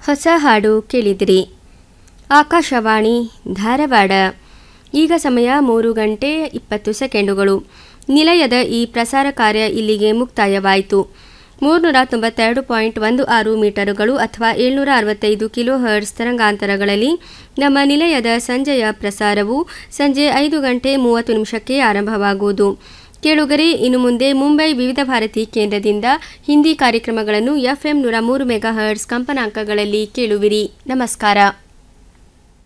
ಹೊಸ ಹಾಡು ಕೇಳಿದಿರಿ ಆಕಾಶವಾಣಿ ಧಾರವಾಡ ಈಗ ಸಮಯ ಮೂರು ಗಂಟೆ ಇಪ್ಪತ್ತು ಸೆಕೆಂಡುಗಳು ನಿಲಯದ ಈ ಪ್ರಸಾರ ಕಾರ್ಯ ಇಲ್ಲಿಗೆ ಮುಕ್ತಾಯವಾಯಿತು ಮೂರ್ನೂರ ತೊಂಬತ್ತೆರಡು ಪಾಯಿಂಟ್ ಒಂದು ಆರು ಮೀಟರುಗಳು ಅಥವಾ ಏಳ್ನೂರ ಅರವತ್ತೈದು ಕಿಲೋ ಹರ್ಟ್ಸ್ ತರಂಗಾಂತರಗಳಲ್ಲಿ ನಮ್ಮ ನಿಲಯದ ಸಂಜೆಯ ಪ್ರಸಾರವು ಸಂಜೆ ಐದು ಗಂಟೆ ಮೂವತ್ತು ನಿಮಿಷಕ್ಕೆ ಆರಂಭವಾಗುವುದು ಕೇಳುಗರೆ ಇನ್ನು ಮುಂದೆ ಮುಂಬೈ ವಿವಿಧ ಭಾರತಿ ಕೇಂದ್ರದಿಂದ ಹಿಂದಿ ಕಾರ್ಯಕ್ರಮಗಳನ್ನು ಎಫ್ಎಂ ನೂರ ಮೂರು ಮೆಗಾ ಹರ್ಟ್ಸ್ ಕಂಪನಾಂಕಗಳಲ್ಲಿ ಕೇಳುವಿರಿ ನಮಸ್ಕಾರ